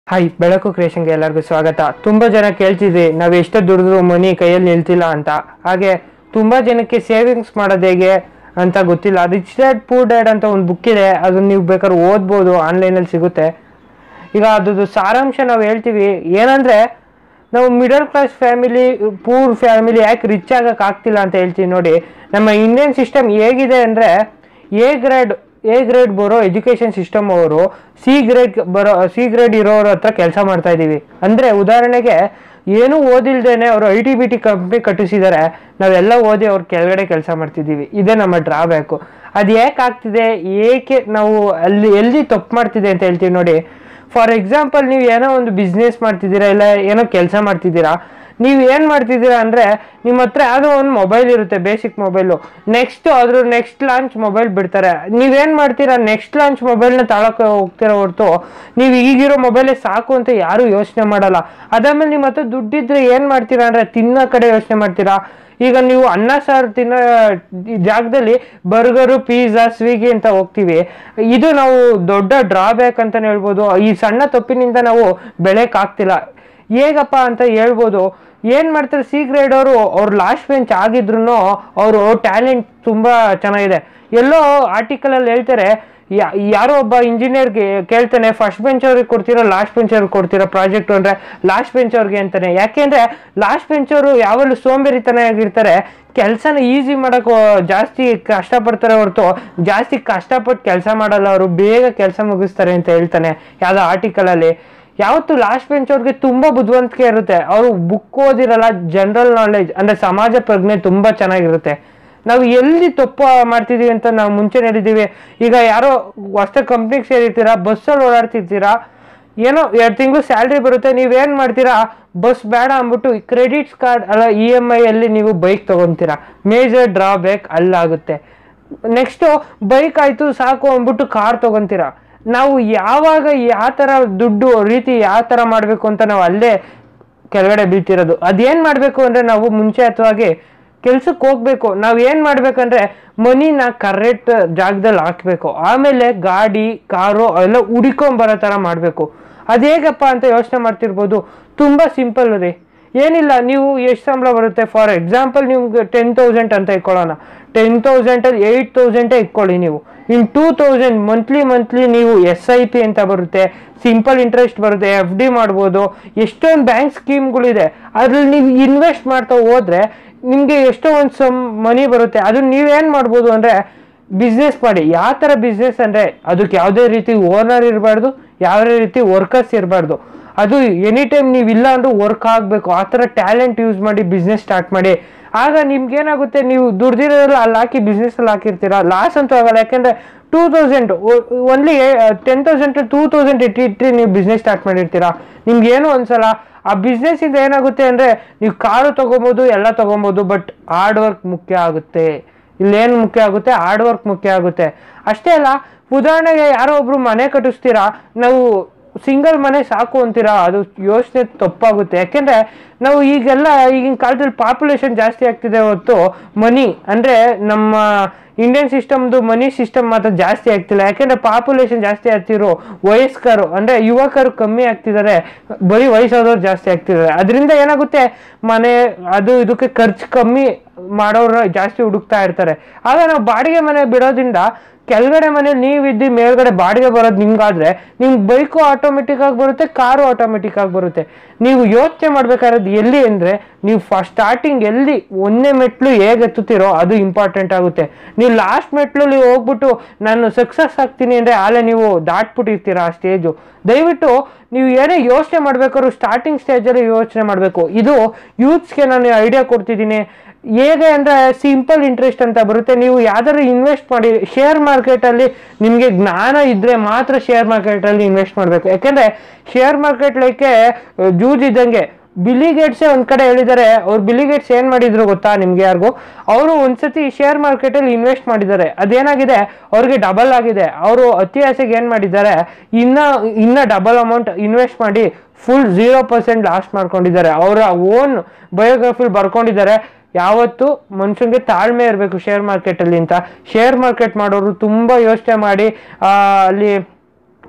hi ಬೆಳಕು ಕ್ರಿಯೇಷನ್ಗೆ ಎಲ್ಲರಿಗೂ ಸ್ವಾಗತ ತುಂಬಾ ಜನ ಕೇಳ್ತಿದ್ರಿ ನಾವು ಎಷ್ಟು ದುಡಿದ್ರು ಮನಿ ಕೈಯಲ್ಲಿ ನಿಲ್ತಿಲ್ಲ ಅಂತ ಹಾಗೆ ತುಂಬಾ ಜನಕ್ಕೆ ಸೇವಿಂಗ್ಸ್ ಮಾಡೋದು ಹೇಗೆ ಅಂತ ಗೊತ್ತಿಲ್ಲ ರಿಚ್ ಡ್ಯಾಡ್ ಪೂರ್ ಡ್ಯಾಡ್ ಅಂತ ಒಂದು ಬುಕ್ ಇದೆ ಅದನ್ನ ನೀವು ಬೇಕಾದ್ರೆ ಓದ್ಬೋದು ಆನ್ಲೈನಲ್ಲಿ ಸಿಗುತ್ತೆ ಈಗ ಅದ್ರದ್ದು ಸಾರಾಂಶ ನಾವು ಹೇಳ್ತೀವಿ ಏನಂದ್ರೆ ನಾವು middle class family poor family ಯಾಕೆ ರಿಚ್ ಆಗಕ್ಕೆ ಆಗ್ತಿಲ್ಲ ಅಂತ ಹೇಳ್ತೀವಿ ನೋಡಿ ನಮ್ಮ ಇಂಡಿಯನ್ ಸಿಸ್ಟಮ್ ಹೇಗಿದೆ ಅಂದರೆ ಎ ಗ್ರೇಡ್ ಎ ಗ್ರೇಡ್ ಬರೋ ಎಜುಕೇಷನ್ ಸಿಸ್ಟಮ್ ಅವರು ಸಿ ಗ್ರೇಡ್ ಬರೋ ಸಿ ಗ್ರೇಡ್ ಇರೋರ ಹತ್ರ ಕೆಲಸ ಮಾಡ್ತಾ ಇದ್ದೀವಿ ಅಂದರೆ ಉದಾಹರಣೆಗೆ ಏನೂ ಓದಿಲ್ದೇನೆ ಅವರು I T B T company ಕಟ್ಟಿಸಿದ್ದಾರೆ ನಾವೆಲ್ಲ ಓದಿ ಅವ್ರ ಕೆಳಗಡೆ ಕೆಲಸ ಮಾಡ್ತಿದ್ದೀವಿ ಇದೇ ನಮ್ಮ ಡ್ರಾಬ್ಯಾಕು ಅದು ಯಾಕೆ ಆಗ್ತಿದೆ ಏಕೆ ನಾವು ಅಲ್ಲಿ ಎಲ್ಲಿ ತಪ್ಪು ಮಾಡ್ತಿದೆ ಅಂತ ಹೇಳ್ತೀವಿ ನೋಡಿ ಫಾರ್ ಎಕ್ಸಾಂಪಲ್ ನೀವು ಏನೋ ಒಂದು ಬಿಸ್ನೆಸ್ ಮಾಡ್ತಿದ್ದೀರಾ ಇಲ್ಲ ಏನೋ ಕೆಲಸ ಮಾಡ್ತಿದ್ದೀರಾ ನೀವು ಏನು ಮಾಡ್ತಿದ್ದೀರಾ ಅಂದರೆ ನಿಮ್ಮ ಹತ್ರ ಯಾವುದೋ ಒಂದು ಮೊಬೈಲ್ ಇರುತ್ತೆ ಬೇಸಿಕ್ ಮೊಬೈಲು ನೆಕ್ಸ್ಟ್ ಅದ್ರ ನೆಕ್ಸ್ಟ್ ಲಾಂಚ್ ಮೊಬೈಲ್ ಬಿಡ್ತಾರೆ ನೀವೇನು ಮಾಡ್ತೀರಾ ನೆಕ್ಸ್ಟ್ ಲಾಂಚ್ ಮೊಬೈಲ್ನ ತಾಳಕ್ಕೆ ಹೋಗ್ತೀರಾ ಹೊರತು ನೀವು ಈಗಿರೋ ಮೊಬೈಲೇ ಸಾಕು ಅಂತ ಯಾರೂ ಯೋಚನೆ ಮಾಡಲ್ಲ ಅದಾದ್ಮೇಲೆ ನಿಮ್ಮ ಹತ್ರ ದುಡ್ಡಿದ್ರೆ ಏನು ಮಾಡ್ತೀರಾ ಅಂದರೆ ತಿನ್ನೋ ಕಡೆ ಯೋಚನೆ ಮಾಡ್ತೀರಾ ಈಗ ನೀವು ಅನ್ನ ಸಾರು ತಿನ್ನೋ ಜಾಗದಲ್ಲಿ ಬರ್ಗರು ಪಿಜ್ಜಾ ಸ್ವಿಗ್ಗಿ ಅಂತ ಹೋಗ್ತೀವಿ ಇದು ನಾವು ದೊಡ್ಡ ಡ್ರಾಬ್ಯಾಕ್ ಅಂತಲೇ ಹೇಳ್ಬೋದು ಈ ಸಣ್ಣ ತಪ್ಪಿನಿಂದ ನಾವು ಬೆಳೆಯಕ್ಕಾಗ್ತಿಲ್ಲ ಹೇಗಪ್ಪ ಅಂತ ಹೇಳ್ಬೋದು ಏನು ಮಾಡ್ತಾರೆ ಸಿ ಗ್ರೇಡ್ ಅವರು ಅವ್ರು ಲಾಸ್ಟ್ ಬೆಂಚ್ ಆಗಿದ್ರು ಅವರು ಟ್ಯಾಲೆಂಟ್ ತುಂಬ ಚೆನ್ನಾಗಿದೆ ಎಲ್ಲೋ ಆರ್ಟಿಕಲಲ್ಲಿ ಹೇಳ್ತಾರೆ ಯಾ- ಯಾರೋ ಒಬ್ಬ ಇಂಜಿನಿಯರ್ಗೆ ಕೇಳ್ತಾನೆ ಫಸ್ಟ್ ಬೆಂಚ್ ಅವ್ರಿಗೆ ಕೊಡ್ತೀರಾ ಲಾಸ್ಟ್ ಬೆಂಚ್ ಅವ್ರಿಗೆ ಕೊಡ್ತೀರಾ ಪ್ರಾಜೆಕ್ಟ್ ಅಂದರೆ ಲಾಸ್ಟ್ ಬೆಂಚ್ ಅವ್ರಿಗೆ ಅಂತಾನೆ ಯಾಕೆಂದ್ರೆ ಲಾಸ್ಟ್ ಬೆಂಚ್ ಅವರು ಯಾವಾಗಲೂ ಸೋಂಬೇರಿತನ ಆಗಿರ್ತಾರೆ ಕೆಲಸನ ಈಸಿ ಮಾಡೋಕೆ ಜಾಸ್ತಿ ಕಷ್ಟಪಡ್ತಾರೆ ಹೊರತು ಜಾಸ್ತಿ ಕಷ್ಟಪಟ್ಟು ಕೆಲಸ ಮಾಡಲ್ಲ ಅವರು ಬೇಗ ಕೆಲಸ ಮುಗಿಸ್ತಾರೆ ಅಂತ ಹೇಳ್ತಾನೆ ಯಾವುದೋ ಆರ್ಟಿಕಲಲ್ಲಿ ಯಾವತ್ತು ಲಾಸ್ಟ್ ಬೆಂಚ್ ಅವ್ರಿಗೆ ತುಂಬಾ ಬುದ್ಧಿವಂತಿಕೆ ಇರುತ್ತೆ ಅವರು ಬುಕ್ ಓದಿರಲ್ಲ ಜನರಲ್ ನಾಲೆಜ್ ಅಂದ್ರೆ ಸಮಾಜ ಪ್ರಜ್ಞೆ ತುಂಬಾ ಚೆನ್ನಾಗಿರುತ್ತೆ ನಾವು ಎಲ್ಲಿ ತಪ್ಪು ಮಾಡ್ತಿದೀವಿ ಅಂತ ನಾವು ಮುಂಚೆ ಹೇಳಿದ್ದೀವಿ ಈಗ ಯಾರೋ ಹೊಸ ಕಂಪ್ನಿಗೆ ಸೇರಿರ್ತೀರಾ ಬಸ್ಸಲ್ಲಿ ಓಡಾಡ್ತಿರ್ತೀರಾ ಏನೋ ಎರಡು ತಿಂಗಳು ಸ್ಯಾಲ್ರಿ ಬರುತ್ತೆ ನೀವೇನು ಮಾಡ್ತೀರಾ ಬಸ್ ಬೇಡ ಅಂದ್ಬಿಟ್ಟು ಕ್ರೆಡಿಟ್ಸ್ ಕಾರ್ಡ್ ಅಲ್ಲ ಇ ಎಮ್ ಐ ಅಲ್ಲಿ ನೀವು ಬೈಕ್ ತಗೊಂತೀರಾ ಮೇಜರ್ ಡ್ರಾಬ್ಯಾಕ್ ಅಲ್ಲಾಗುತ್ತೆ ನೆಕ್ಸ್ಟು ಬೈಕ್ ಆಯಿತು ಸಾಕು ಅಂದ್ಬಿಟ್ಟು ಕಾರ್ ತೊಗೊತೀರಾ ನಾವು ಯಾವಾಗ ಯಾವ ಥರ ದುಡ್ಡು ರೀತಿ ಯಾವ ಥರ ಮಾಡಬೇಕು ಅಂತ ನಾವು ಅಲ್ಲೇ ಕೆಳಗಡೆ ಬೀಳ್ತಿರೋದು ಅದೇನು ಮಾಡಬೇಕು ಅಂದರೆ ನಾವು ಮುಂಚೆತವಾಗಿ ಕೆಲ್ಸಕ್ಕೆ ಹೋಗ್ಬೇಕು ನಾವು ಏನು ಮಾಡ್ಬೇಕಂದ್ರೆ ಮನಿನ ಕರೆಕ್ಟ್ ಜಾಗದಲ್ಲಿ ಹಾಕಬೇಕು ಆಮೇಲೆ ಗಾಡಿ ಕಾರು ಎಲ್ಲ ಹುಡಿಕೊಂಬರೋ ಥರ ಮಾಡಬೇಕು ಅದು ಹೇಗಪ್ಪ ಅಂತ ಯೋಚನೆ ಮಾಡ್ತಿರ್ಬೋದು ತುಂಬ ಸಿಂಪಲ್ ರೀ ಏನಿಲ್ಲ ನೀವು ಎಷ್ಟು ಸಂಬಳ ಬರುತ್ತೆ ಫಾರ್ ಎಕ್ಸಾಂಪಲ್ ನಿಮ್ಗೆ ಟೆನ್ ತೌಸಂಡ್ ಅಂತ ಇಟ್ಕೊಳ್ಳೋಣ ಟೆನ್ ತೌಸಂಡಲ್ಲಿ ಏಯ್ಟ್ ತೌಸಂಡೇ ಇಟ್ಕೊಳ್ಳಿ ನೀವು in two thousand monthly monthly ನೀವು ಎಸ್ ಐ ಪಿ ಅಂತ ಬರುತ್ತೆ ಸಿಂಪಲ್ ಇಂಟ್ರೆಸ್ಟ್ ಬರುತ್ತೆ ಎಫ್ ಡಿ ಮಾಡ್ಬೋದು ಎಷ್ಟೊಂದು ಬ್ಯಾಂಕ್ ಸ್ಕೀಮ್ಗಳಿದೆ ಅದ್ರಲ್ಲಿ ನೀವು ಇನ್ವೆಸ್ಟ್ ಮಾಡ್ತಾ ಹೋದ್ರೆ ನಿಮಗೆ ಎಷ್ಟೋ ಒಂದು ಸಮ್ ಮನಿ ಬರುತ್ತೆ ಅದನ್ನ ನೀವೇನು ಮಾಡ್ಬೋದು ಅಂದರೆ ಬಿಸ್ನೆಸ್ ಮಾಡಿ ಯಾವ ಥರ ಬಿಸ್ನೆಸ್ ಅಂದರೆ ಅದಕ್ಕೆ ಯಾವುದೇ ರೀತಿ ಓನರ್ ಇರಬಾರ್ದು ಯಾವುದೇ ರೀತಿ ವರ್ಕರ್ಸ್ ಇರಬಾರ್ದು ಅದು ಎನಿ ಟೈಮ್ ನೀವು ಇಲ್ಲ ಅಂದ್ರೂ ವರ್ಕ್ ಆಗಬೇಕು ಆ ಥರ ಟ್ಯಾಲೆಂಟ್ ಯೂಸ್ ಮಾಡಿ ಬಿಸ್ನೆಸ್ ಸ್ಟಾರ್ಟ್ ಮಾಡಿ ಆಗ ನಿಮ್ಗೇನಾಗುತ್ತೆ ನೀವು ದುಡ್ದಿರೋದೆಲ್ಲ ಅಲ್ಲಿ ಹಾಕಿ ಬಿಸ್ನೆಸ್ಸಲ್ಲಿ ಹಾಕಿರ್ತೀರಾ ಲಾಸ್ ಅಂತೂ ಆಗಲ್ಲ ಯಾಕೆಂದರೆ two thousand only ten thousand two thousand ಇಟ್ಟಿಟ್ಟು ನೀವು ಬಿಸ್ನೆಸ್ ಸ್ಟಾರ್ಟ್ ಮಾಡಿರ್ತೀರಾ ನಿಮ್ಗೆ ಏನು ಅನ್ಸಲ್ಲ ಆ ಬಿಸ್ನೆಸ್ಸಿಂದ ಏನಾಗುತ್ತೆ ಅಂದರೆ ನೀವು ಕಾರು ತೊಗೊಬೋದು ಎಲ್ಲ ತೊಗೊಬೋದು ಬಟ್ ಹಾರ್ಡ್ ವರ್ಕ್ ಮುಖ್ಯ ಆಗುತ್ತೆ ಇಲ್ಲೇನು ಮುಖ್ಯ ಆಗುತ್ತೆ ಹಾರ್ಡ್ ವರ್ಕ್ ಮುಖ್ಯ ಆಗುತ್ತೆ ಅಷ್ಟೇ ಅಲ್ಲ ಉದಾಹರಣೆಗೆ ಯಾರೋ ಒಬ್ರು ಮನೆ ಕಟ್ಟಿಸ್ತೀರಾ ನಾವು ಸಿಂಗಲ್ ಮನೆ ಸಾಕು ಅಂತೀರಾ ಅದು ಯೋಚನೆ ತಪ್ಪಾಗುತ್ತೆ ಯಾಕೆಂದ್ರೆ ನಾವು ಈಗೆಲ್ಲ ಈಗಿನ ಕಾಲದಲ್ಲಿ ಪಾಪ್ಯುಲೇಷನ್ ಜಾಸ್ತಿ ಆಗ್ತಿದೆ ಹೊತ್ತು ಮನಿ ಅಂದರೆ ನಮ್ಮ ಇಂಡಿಯನ್ ಸಿಸ್ಟಮ್ದು ಮನಿ ಸಿಸ್ಟಮ್ ಮಾತ್ರ ಜಾಸ್ತಿ ಆಗ್ತಿಲ್ಲ ಯಾಕೆಂದ್ರೆ ಪಾಪ್ಯುಲೇಷನ್ ಜಾಸ್ತಿ ಆಗ್ತಿರೋ ವಯಸ್ಕರು ಅಂದರೆ ಯುವಕರು ಕಮ್ಮಿ ಆಗ್ತಿದ್ದಾರೆ ಬರೀ ವಯಸ್ಸಾದವ್ರು ಜಾಸ್ತಿ ಆಗ್ತಿದ್ದಾರೆ ಅದರಿಂದ ಏನಾಗುತ್ತೆ ಮನೆ ಅದು ಇದಕ್ಕೆ ಖರ್ಚು ಕಮ್ಮಿ ಮಾಡೋರು ಜಾಸ್ತಿ ಹುಡುಕ್ತಾ ಇರ್ತಾರೆ ಆಗ ನಾವು ಬಾಡಿಗೆ ಮನೆ ಬಿಡೋದ್ರಿಂದ ಕೆಳಗಡೆ ಮನೇಲಿ ನೀವಿದ್ದು ಮೇಲ್ಗಡೆ ಬಾಡಿಗೆ ಬರೋದು ನಿಮ್ಗಾದ್ರೆ ನಿಮ್ಗೆ ಬೈಕು ಆಟೋಮೆಟಿಕ್ ಆಗಿ ಬರುತ್ತೆ ಕಾರು ಆಟೋಮೆಟಿಕ್ ಆಗಿ ಬರುತ್ತೆ ನೀವು ಯೋಚನೆ ಮಾಡ್ಬೇಕಾಗಿರೋದು ಎಲ್ಲಿ ಅಂದರೆ ನೀವು ಫಸ್ಟ್ ಸ್ಟಾರ್ಟಿಂಗ್ ಎಲ್ಲಿ ಒಂದನೇ ಮೆಟ್ಲು ಹೇಗೆ ಎತ್ತುತ್ತೀರೋ ಅದು ಇಂಪಾರ್ಟೆಂಟ್ ಆಗುತ್ತೆ ನೀವು ಲಾಸ್ಟ್ ಮೆಟ್ಲಲ್ಲಿ ಹೋಗ್ಬಿಟ್ಟು ನಾನು ಸಕ್ಸಸ್ ಆಗ್ತೀನಿ ಅಂದರೆ ಆಲೇ ನೀವು ದಾಟ್ಬಿಟ್ಟಿರ್ತೀರ ಆ ಸ್ಟೇಜು ದಯವಿಟ್ಟು ನೀವು ಏನೇ ಯೋಚನೆ ಮಾಡ್ಬೇಕಾದ್ರು ಸ್ಟಾರ್ಟಿಂಗ್ ಸ್ಟೇಜಲ್ಲಿ ಯೋಚನೆ ಮಾಡಬೇಕು ಇದು ಯೂತ್ಸ್ಗೆ ನಾನು ಐಡಿಯಾ ಕೊಡ್ತಿದ್ದೀನಿ ಹೇಗೆ ಅಂದರೆ ಸಿಂಪಲ್ ಇಂಟ್ರೆಸ್ಟ್ ಅಂತ ಬರುತ್ತೆ ನೀವು ಯಾವ್ದಾದ್ರು ಇನ್ವೆಸ್ಟ್ ಮಾಡಿ ಶೇರ್ ಮಾರ್ಕೆಟಲ್ಲಿ ನಿಮಗೆ ಜ್ಞಾನ ಇದ್ದರೆ ಮಾತ್ರ ಶೇರ್ ಮಾರ್ಕೆಟಲ್ಲಿ ಇನ್ವೆಸ್ಟ್ ಮಾಡಬೇಕು ಯಾಕೆಂದರೆ ಶೇರ್ ಮಾರ್ಕೆಟ್ ಲೈಕೆ ಜೂಜ್ ಇದ್ದಂಗೆ ಬಿಲಿಗೇಟ್ಸೇ ಒಂದು ಕಡೆ ಹೇಳಿದ್ದಾರೆ ಅವ್ರು ಬಿಲಿಗೇಟ್ಸ್ ಏನು ಮಾಡಿದ್ರು ಗೊತ್ತಾ ನಿಮ್ಗೆ ಯಾರಿಗೂ ಅವರು ಒಂದ್ಸತಿ ಶೇರ್ ಮಾರ್ಕೆಟಲ್ಲಿ ಇನ್ವೆಸ್ಟ್ ಮಾಡಿದ್ದಾರೆ ಅದೇನಾಗಿದೆ ಅವ್ರಿಗೆ ಡಬಲ್ ಆಗಿದೆ ಅವರು ಅತಿ ಆಸೆಗೆ ಏನು ಮಾಡಿದ್ದಾರೆ ಇನ್ನ ಇನ್ನ ಡಬಲ್ ಅಮೌಂಟ್ ಇನ್ವೆಸ್ಟ್ ಮಾಡಿ ಫುಲ್ ಝೀರೋ ಪರ್ಸೆಂಟ್ ಲಾಸ್ಟ್ ಮಾಡ್ಕೊಂಡಿದ್ದಾರೆ ಅವರ ಓನ್ ಬಯೋಗ್ರಫಿಲಿ ಬರ್ಕೊಂಡಿದ್ದಾರೆ ಯಾವತ್ತು ಮನುಷ್ಯನಿಗೆ ತಾಳ್ಮೆ ಇರಬೇಕು ಶೇರ್ ಮಾರ್ಕೆಟಲ್ಲಿ ಅಂತ ಶೇರ್ ಮಾರ್ಕೆಟ್ ಮಾಡೋರು ತುಂಬ ಯೋಚನೆ ಮಾಡಿ ಆ, ಅಲ್ಲಿ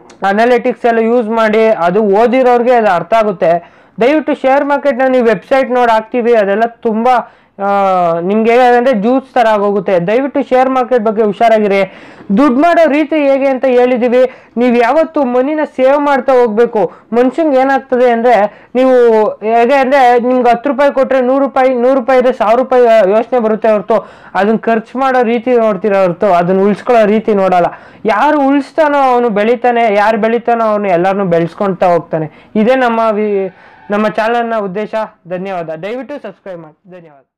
ಅನಾಲಿಟಿಕ್ಸ್ ಎಲ್ಲ ಯೂಸ್ ಮಾಡಿ ಅದು ಓದಿರೋರಿಗೆ ಅದು ಅರ್ಥ ಆಗುತ್ತೆ ದಯವಿಟ್ಟು ಶೇರ್ ಮಾರ್ಕೆಟ್ನ ನೀವು ವೆಬ್ಸೈಟ್ ನೋಡಿ ಹಾಕ್ತೀವಿ ಅದೆಲ್ಲ ತುಂಬ ನಿಮ್ಗೆ ಹೇಗಂದ್ರೆ ಜ್ಯೂಸ್ ಥರ ಆಗೋಗುತ್ತೆ ದಯವಿಟ್ಟು ಶೇರ್ ಮಾರ್ಕೆಟ್ ಬಗ್ಗೆ ಹುಷಾರಾಗಿರಿ ದುಡ್ಡು ಮಾಡೋ ರೀತಿ ಹೇಗೆ ಅಂತ ಹೇಳಿದ್ದೀವಿ ನೀವು ಯಾವತ್ತು ಮನಿನ ಸೇವ್ ಮಾಡ್ತಾ ಹೋಗ್ಬೇಕು ಮನುಷ್ಯಂಗೆ ಏನಾಗ್ತದೆ ಅಂದರೆ ನೀವು ಹೇಗೆ ಅಂದರೆ ನಿಮ್ಗೆ ಹತ್ತು ರೂಪಾಯಿ ಕೊಟ್ಟರೆ ನೂರು ರೂಪಾಯಿ ನೂರು ರೂಪಾಯಿ ಇದೆ ಸಾವಿರ ರೂಪಾಯಿ ಯೋಚನೆ ಬರುತ್ತೆ ಹೊರತು ಅದನ್ನ ಖರ್ಚು ಮಾಡೋ ರೀತಿ ನೋಡ್ತೀರ ಹೊರತು ಅದನ್ನ ಉಳಿಸ್ಕೊಳ್ಳೋ ರೀತಿ ನೋಡಲ್ಲ ಯಾರು ಉಳಿಸ್ತಾನೋ ಅವನು ಬೆಳಿತಾನೆ ಯಾರು ಬೆಳಿತಾನೋ ಅವನು ಎಲ್ಲರನ್ನೂ ಬೆಳೆಸ್ಕೊಳ್ತಾ ಹೋಗ್ತಾನೆ ಇದೇ ನಮ್ಮ ವಿ ನಮ್ಮ ಚಾನಲ್ನ ಉದ್ದೇಶ ಧನ್ಯವಾದ ದಯವಿಟ್ಟು ಸಬ್ಸ್ಕ್ರೈಬ್ ಮಾಡಿ ಧನ್ಯವಾದ